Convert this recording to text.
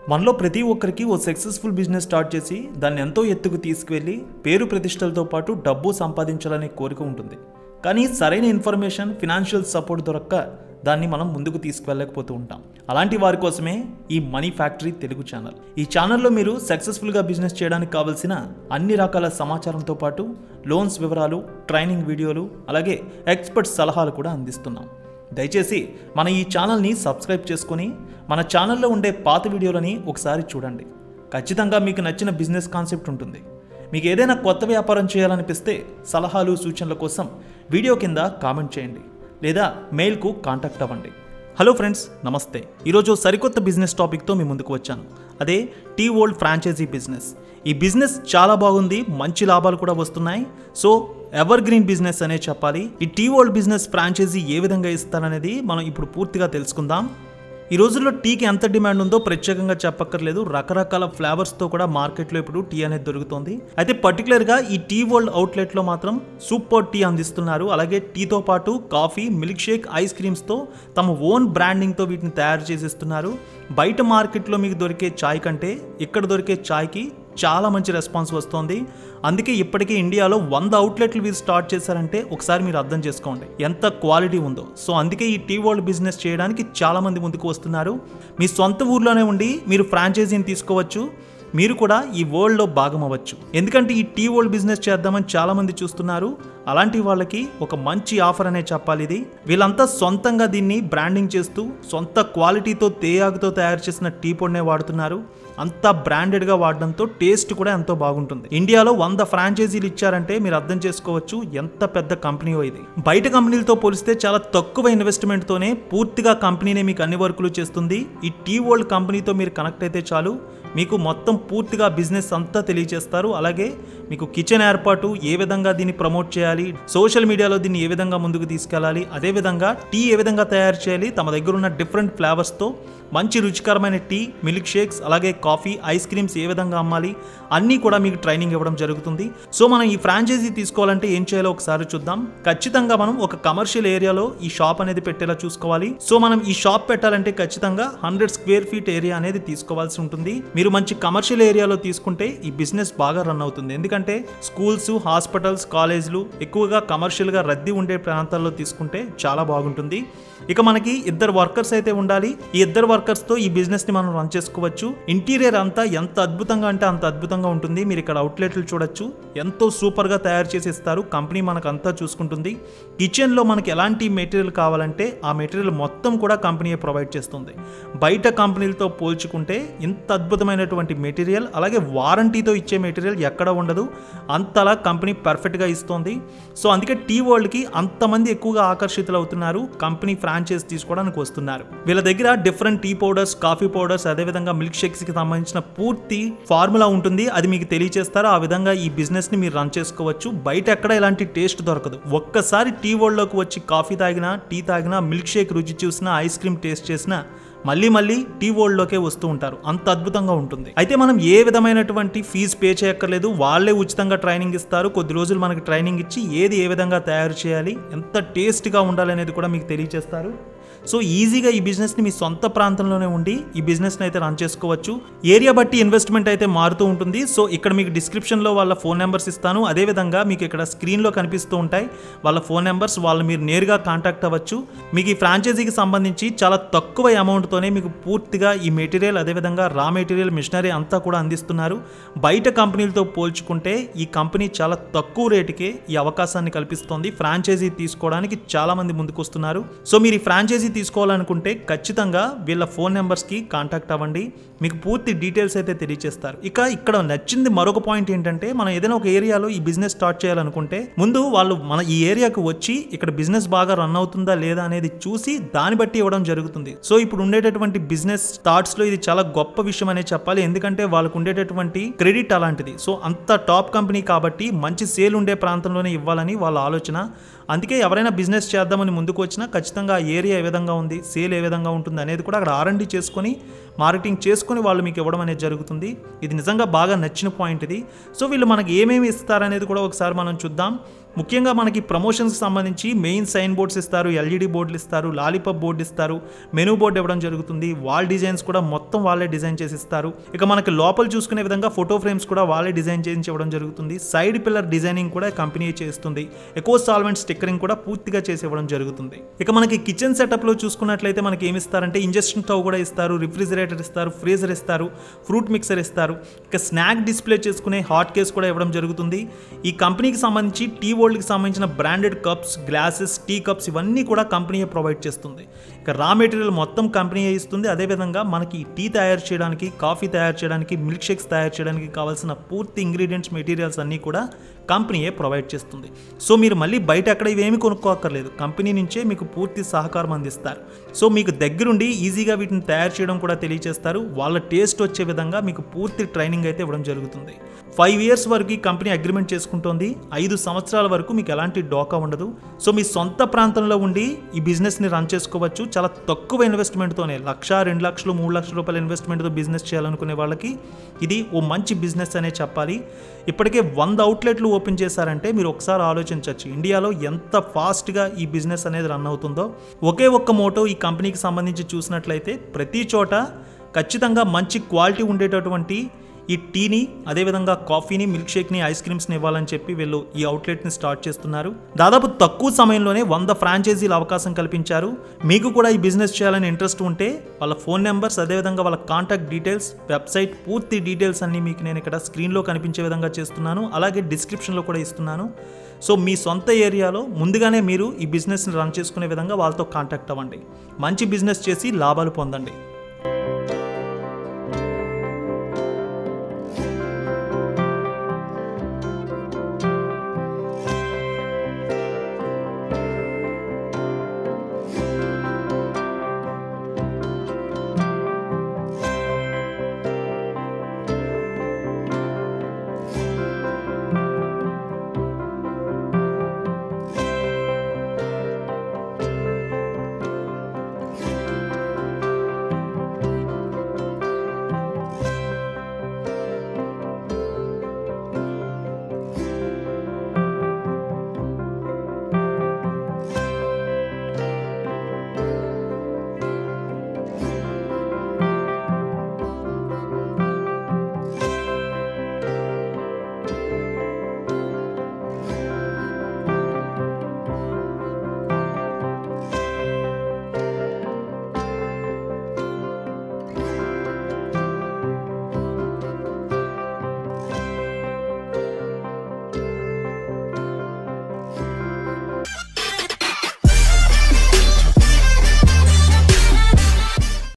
మనలో ప్రతి ఒక్కరికి ఓ సక్సెస్ఫుల్ బిజినెస్ స్టార్ట్ చేసి దాన్ని ఎంతో ఎత్తుకు తీసుకువెళ్ళి పేరు ప్రతిష్టలతో పాటు డబ్బు సంపాదించాలనే కోరిక ఉంటుంది కానీ సరైన ఇన్ఫర్మేషన్ ఫినాన్షియల్ సపోర్ట్ దొరక్క దాన్ని మనం ముందుకు తీసుకువెళ్ళకపోతూ ఉంటాం అలాంటి వారి కోసమే ఈ మనీ ఫ్యాక్టరీ తెలుగు ఛానల్ ఈ ఛానల్లో మీరు సక్సెస్ఫుల్గా బిజినెస్ చేయడానికి కావలసిన అన్ని రకాల సమాచారంతో పాటు లోన్స్ వివరాలు ట్రైనింగ్ వీడియోలు అలాగే ఎక్స్పర్ట్ సలహాలు కూడా అందిస్తున్నాం దయచేసి మన ఈ ఛానల్ని సబ్స్క్రైబ్ చేసుకొని మన ఛానల్లో ఉండే పాత వీడియోలని ఒకసారి చూడండి ఖచ్చితంగా మీకు నచ్చిన బిజినెస్ కాన్సెప్ట్ ఉంటుంది మీకు ఏదైనా కొత్త వ్యాపారం చేయాలనిపిస్తే సలహాలు సూచనల కోసం వీడియో కింద కామెంట్ చేయండి లేదా మెయిల్కు కాంటాక్ట్ అవ్వండి హలో ఫ్రెండ్స్ నమస్తే ఈరోజు సరికొత్త బిజినెస్ టాపిక్తో మీ ముందుకు వచ్చాను అదే టీ వరల్డ్ ఫ్రాంచైజీ బిజినెస్ ఈ బిజినెస్ చాలా బాగుంది మంచి లాభాలు కూడా వస్తున్నాయి సో ఎవర్ గ్రీన్ బిజినెస్ అనే చెప్పాలి ఈ టీ వరల్డ్ బిజినెస్ ఫ్రాంచైజీ ఏ విధంగా ఇస్తారనేది మనం ఇప్పుడు పూర్తిగా తెలుసుకుందాం ఈ రోజుల్లో టీకి ఎంత డిమాండ్ ఉందో ప్రత్యేకంగా చెప్పక్కర్లేదు రకరకాల ఫ్లేవర్స్తో కూడా మార్కెట్లో ఇప్పుడు టీ అనేది దొరుకుతుంది అయితే పర్టికులర్గా ఈ టీ వరల్డ్ అవుట్లెట్లో మాత్రం సూపర్ టీ అందిస్తున్నారు అలాగే టీతో పాటు కాఫీ మిల్క్ షేక్ ఐస్ క్రీమ్స్తో తమ ఓన్ బ్రాండింగ్తో వీటిని తయారు చేసిస్తున్నారు బయట మార్కెట్లో మీకు దొరికే చాయ్ కంటే ఇక్కడ దొరికే చాయ్కి చాలా మంచి రెస్పాన్స్ వస్తుంది అందుకే ఇప్పటికే ఇండియాలో వంద అవుట్లెట్లు వీరు స్టార్ట్ చేశారంటే ఒకసారి మీరు అర్థం చేసుకోండి ఎంత క్వాలిటీ ఉందో సో అందుకే ఈ టీ వరల్డ్ బిజినెస్ చేయడానికి చాలా మంది ముందుకు వస్తున్నారు మీ సొంత ఊర్లోనే ఉండి మీరు ఫ్రాంచైజీని తీసుకోవచ్చు మీరు కూడా ఈ వరల్డ్లో భాగం అవ్వచ్చు ఎందుకంటే ఈ టీ వరల్డ్ బిజినెస్ చేద్దామని చాలా మంది చూస్తున్నారు అలాంటి వాళ్ళకి ఒక మంచి ఆఫర్ అనే చెప్పాలి ఇది వీళ్ళంతా సొంతంగా దీన్ని బ్రాండింగ్ చేస్తూ సొంత క్వాలిటీతో తేయాకుతో తయారు చేసిన టీ పొడినే వాడుతున్నారు అంతా బ్రాండెడ్గా వాడడంతో టేస్ట్ కూడా ఎంతో బాగుంటుంది ఇండియాలో వంద ఫ్రాంచైజీలు ఇచ్చారంటే మీరు అర్థం చేసుకోవచ్చు ఎంత పెద్ద కంపెనీ ఇది బయట కంపెనీలతో పోలిస్తే చాలా తక్కువ ఇన్వెస్ట్మెంట్తోనే పూర్తిగా కంపెనీనే మీకు అన్ని వర్కులు చేస్తుంది ఈ టీ వరల్డ్ కంపెనీతో మీరు కనెక్ట్ అయితే చాలు మీకు మొత్తం పూర్తిగా బిజినెస్ అంతా తెలియజేస్తారు అలాగే మీకు కిచెన్ ఏర్పాటు ఏ విధంగా దీన్ని ప్రమోట్ చేయాలి సోషల్ మీడియాలో దీన్ని ఏ విధంగా ముందుకు తీసుకెళ్ళాలి అదేవిధంగా టీ ఏ విధంగా తయారు చేయాలి తమ దగ్గర ఉన్న డిఫరెంట్ ఫ్లేవర్స్తో మంచి రుచికరమైన టీ మిల్క్ షేక్స్ అలాగే కాఫీ ఐస్ క్రీమ్స్ ఏ విధంగా అమ్మాలి అన్నీ కూడా మీకు ట్రైనింగ్ ఇవ్వడం జరుగుతుంది సో మనం ఈ ఫ్రాంచైజీ తీసుకోవాలంటే ఏం చేయాలో ఒకసారి చూద్దాం ఖచ్చితంగా మనం ఒక కమర్షియల్ ఏరియాలో ఈ షాప్ అనేది పెట్టేలా చూసుకోవాలి సో మనం ఈ షాప్ పెట్టాలంటే ఖచ్చితంగా హండ్రెడ్ స్క్వేర్ ఫీట్ ఏరియా అనేది తీసుకోవాల్సి ఉంటుంది మీరు మంచి కమర్షియల్ ఏరియాలో తీసుకుంటే ఈ బిజినెస్ బాగా రన్ అవుతుంది ఎందుకంటే స్కూల్స్ హాస్పిటల్స్ కాలేజీలు ఎక్కువగా కమర్షియల్గా రద్దీ ఉండే ప్రాంతాల్లో తీసుకుంటే చాలా బాగుంటుంది ఇక మనకి ఇద్దరు వర్కర్స్ అయితే ఉండాలి ఈ ఇద్దరు వర్కర్స్తో ఈ బిజినెస్ని మనం రన్ చేసుకోవచ్చు ఇంటీరియర్ అంతా ఎంత అద్భుతంగా అంటే అంత అద్భుతంగా ఉంటుంది మీరు ఇక్కడ అవుట్లెట్లు చూడొచ్చు ఎంతో సూపర్గా తయారు చేసి ఇస్తారు కంపెనీ మనకు అంతా చూసుకుంటుంది కిచెన్లో మనకి ఎలాంటి మెటీరియల్ కావాలంటే ఆ మెటీరియల్ మొత్తం కూడా కంపెనీ ప్రొవైడ్ చేస్తుంది బయట కంపెనీలతో పోల్చుకుంటే ఇంత అద్భుతమైనటువంటి మెటీరియల్ అలాగే వారంటీతో ఇచ్చే మెటీరియల్ ఎక్కడ ఉండదు అంతలా కంపెనీ పర్ఫెక్ట్గా ఇస్తుంది సో అందుకే టీ వరల్డ్కి అంతమంది ఎక్కువగా ఆకర్షితులు అవుతున్నారు కంపెనీ ఫ్రాంచైజ్ తీసుకోవడానికి వస్తున్నారు వీళ్ళ దగ్గర different tea powders coffee powders అదేవిధంగా మిల్క్ షేక్స్కి సంబంధించిన పూర్తి ఫార్ములా ఉంటుంది అది మీకు తెలియజేస్తారు ఆ విధంగా ఈ బిజినెస్ని మీరు రన్ చేసుకోవచ్చు బయట ఎక్కడ ఇలాంటి టేస్ట్ దొరకదు ఒక్కసారి టీ వరల్డ్లోకి వచ్చి కాఫీ తాగినా టీ తాగినా మిల్క్ షేక్ రుచి చూసినా ఐస్ క్రీమ్ టేస్ట్ చేసినా మళ్ళీ మళ్ళీ టీ వరల్డ్లోకే వస్తూ ఉంటారు అంత అద్భుతంగా ఉంటుంది అయితే మనం ఏ విధమైనటువంటి ఫీజు పే చేయక్కర్లేదు వాళ్ళే ఉచితంగా ట్రైనింగ్ ఇస్తారు కొద్ది రోజులు మనకి ట్రైనింగ్ ఇచ్చి ఏది ఏ విధంగా తయారు చేయాలి ఎంత టేస్ట్గా ఉండాలి అనేది కూడా మీకు తెలియజేస్తారు సో ఈజీగా ఈ బిజినెస్ని మీ సొంత ప్రాంతంలోనే ఉండి ఈ బిజినెస్ని అయితే రన్ చేసుకోవచ్చు ఏరియా బట్టి ఇన్వెస్ట్మెంట్ అయితే మారుతూ ఉంటుంది సో ఇక్కడ మీకు డిస్క్రిప్షన్లో వాళ్ళ ఫోన్ నెంబర్స్ ఇస్తాను అదేవిధంగా మీకు ఇక్కడ స్క్రీన్లో కనిపిస్తూ ఉంటాయి వాళ్ళ ఫోన్ నెంబర్స్ వాళ్ళు మీరు నేరుగా కాంటాక్ట్ అవ్వచ్చు మీకు ఈ ఫ్రాంచైజీకి సంబంధించి చాలా తక్కువ అమౌంట్తోనే మీకు పూర్తిగా ఈ మెటీరియల్ అదేవిధంగా రా మెటీరియల్ మిషనరీ అంతా కూడా అందిస్తున్నారు బయట కంపెనీలతో పోల్చుకుంటే ఈ కంపెనీ చాలా తక్కువ రేటుకే ఈ అవకాశాన్ని కల్పిస్తోంది ఫ్రాంచైజీ తీసుకోవడానికి చాలా మంది ముందుకు వస్తున్నారు సో మీరు ఈ ఫ్రాంచైజీ తీసుకోవాలనుకుంటే ఖచ్చితంగా వీళ్ళ ఫోన్ నెంబర్స్కి కాంటాక్ట్ అవ్వండి మీకు పూర్తి డీటెయిల్స్ అయితే తెలియజేస్తారు ఇక ఇక్కడ నచ్చింది మరొక పాయింట్ ఏంటంటే మనం ఏదైనా ఒక ఏరియాలో ఈ బిజినెస్ స్టార్ట్ చేయాలనుకుంటే ముందు వాళ్ళు మన ఈ ఏరియాకు వచ్చి ఇక్కడ బిజినెస్ బాగా రన్ అవుతుందా లేదా అనేది చూసి దాన్ని బట్టి ఇవ్వడం జరుగుతుంది సో ఇప్పుడు ఉండేటటువంటి బిజినెస్ స్టార్ట్స్ లో ఇది చాలా గొప్ప విషయం అనే చెప్పాలి ఎందుకంటే వాళ్ళకు ఉండేటటువంటి క్రెడిట్ అలాంటిది సో అంత టాప్ కంపెనీ కాబట్టి మంచి సేల్ ఉండే ప్రాంతంలోనే ఇవ్వాలని వాళ్ళ ఆలోచన అందుకే ఎవరైనా బిజినెస్ చేద్దామని ముందుకు వచ్చినా ఖచ్చితంగా ఆ ఏరియా ఏ విధంగా ఉంది సేల్ ఏ విధంగా ఉంటుంది అనేది కూడా అక్కడ ఆర్ఎండి చేసుకొని మార్కెటింగ్ చేసుకొని వాళ్ళు మీకు ఇవ్వడం అనేది జరుగుతుంది ఇది నిజంగా బాగా నచ్చిన పాయింట్ ఇది సో వీళ్ళు మనకి ఏమేమి ఇస్తారనేది కూడా ఒకసారి మనం చూద్దాం ముఖ్యంగా మనకి ప్రమోషన్స్కి సంబంధించి మెయిన్ సైన్ బోర్డ్స్ ఇస్తారు ఎల్ఈడి బోర్డులు ఇస్తారు లాలీపాప్ బోర్డు ఇస్తారు మెనూ బోర్డు ఇవ్వడం జరుగుతుంది వాల్ డిజైన్స్ కూడా మొత్తం వాళ్ళే డిజైన్ చేసి ఇస్తారు ఇక మనకి లోపల చూసుకునే విధంగా ఫోటో ఫ్రేమ్స్ కూడా వాళ్ళే డిజైన్ చేసి ఇవ్వడం జరుగుతుంది సైడ్ పిల్లర్ డిజైనింగ్ కూడా కంపెనీ చేస్తుంది ఎక్కువ సాల్వెంట్ స్టిక్కరింగ్ కూడా పూర్తిగా చేసి ఇవ్వడం జరుగుతుంది ఇక మనకి కిచెన్ సెటప్లో చూసుకున్నట్లయితే మనకి ఏమి ఇస్తారంటే ఇంజక్షన్ స్టవ్ కూడా ఇస్తారు రిఫ్రిజిరేటర్ ఇస్తారు ఫ్రీజర్ ఇస్తారు ఫ్రూట్ మిక్సర్ ఇస్తారు ఇక స్నాక్ డిస్ప్లే చేసుకునే హాట్ కేస్ కూడా ఇవ్వడం జరుగుతుంది ఈ కంపెనీకి సంబంధించి టీ వరల్డ్కి సంబంధించిన branded cups glasses tea cups ఇవన్నీ కూడా కంపెనీయే ప్రొవైడ్ చేస్తుంది ఇక రా మెటీరియల్ మొత్తం కంపెనీయే ఇస్తుంది అదేవిధంగా మనకి టీ తయారు చేయడానికి కాఫీ తయారు చేయడానికి మిల్క్ షేక్స్ తయారు చేయడానికి కావాల్సిన పూర్తి ఇంగ్రీడియంట్స్ మెటీరియల్స్ అన్నీ కూడా కంపెనీయే ప్రొవైడ్ చేస్తుంది సో మీరు మళ్ళీ బయట ఎక్కడ ఇవేమి కొనుక్కోక్కర్లేదు కంపెనీ నుంచే మీకు పూర్తి సహకారం అందిస్తారు సో మీకు దగ్గరుండి ఈజీగా వీటిని తయారు చేయడం కూడా తెలియజేస్తారు వాళ్ళ టేస్ట్ వచ్చే విధంగా మీకు పూర్తి ట్రైనింగ్ అయితే ఇవ్వడం జరుగుతుంది ఫైవ్ ఇయర్స్ వరకు ఈ కంపెనీ అగ్రిమెంట్ చేసుకుంటోంది ఐదు సంవత్సరాల వరకు మీకు ఎలాంటి డోకా ఉండదు సో మీ సొంత ప్రాంతంలో ఉండి ఈ బిజినెస్ని రన్ చేసుకోవచ్చు చాలా తక్కువ ఇన్వెస్ట్మెంట్తోనే లక్ష రెండు లక్షలు మూడు లక్షల రూపాయల ఇన్వెస్ట్మెంట్తో బిజినెస్ చేయాలనుకునే వాళ్ళకి ఇది ఓ మంచి బిజినెస్ అనే చెప్పాలి ఇప్పటికే వంద అవుట్లెట్లు ఓపెన్ చేశారంటే మీరు ఒకసారి ఆలోచించవచ్చు ఇండియాలో ఎంత ఫాస్ట్గా ఈ బిజినెస్ అనేది రన్ అవుతుందో ఒకే ఒక్క మోటో ఈ కంపెనీకి సంబంధించి చూసినట్లయితే ప్రతి చోట ఖచ్చితంగా మంచి క్వాలిటీ ఉండేటటువంటి ఈ టీని అదేవిధంగా కాఫీని మిల్క్ షేక్ని ఐస్ క్రీమ్స్ని ఇవ్వాలని చెప్పి వీళ్ళు ఈ అవుట్లెట్ని స్టార్ట్ చేస్తున్నారు దాదాపు తక్కువ సమయంలోనే వంద ఫ్రాంచైజీల అవకాశం కల్పించారు మీకు కూడా ఈ బిజినెస్ చేయాలని ఇంట్రెస్ట్ ఉంటే వాళ్ళ ఫోన్ నెంబర్స్ అదేవిధంగా వాళ్ళ కాంటాక్ట్ డీటెయిల్స్ వెబ్సైట్ పూర్తి డీటెయిల్స్ అన్నీ మీకు నేను ఇక్కడ స్క్రీన్లో కనిపించే విధంగా చేస్తున్నాను అలాగే డిస్క్రిప్షన్లో కూడా ఇస్తున్నాను సో మీ సొంత ఏరియాలో ముందుగానే మీరు ఈ బిజినెస్ని రన్ చేసుకునే విధంగా వాళ్ళతో కాంటాక్ట్ అవ్వండి మంచి బిజినెస్ చేసి లాభాలు పొందండి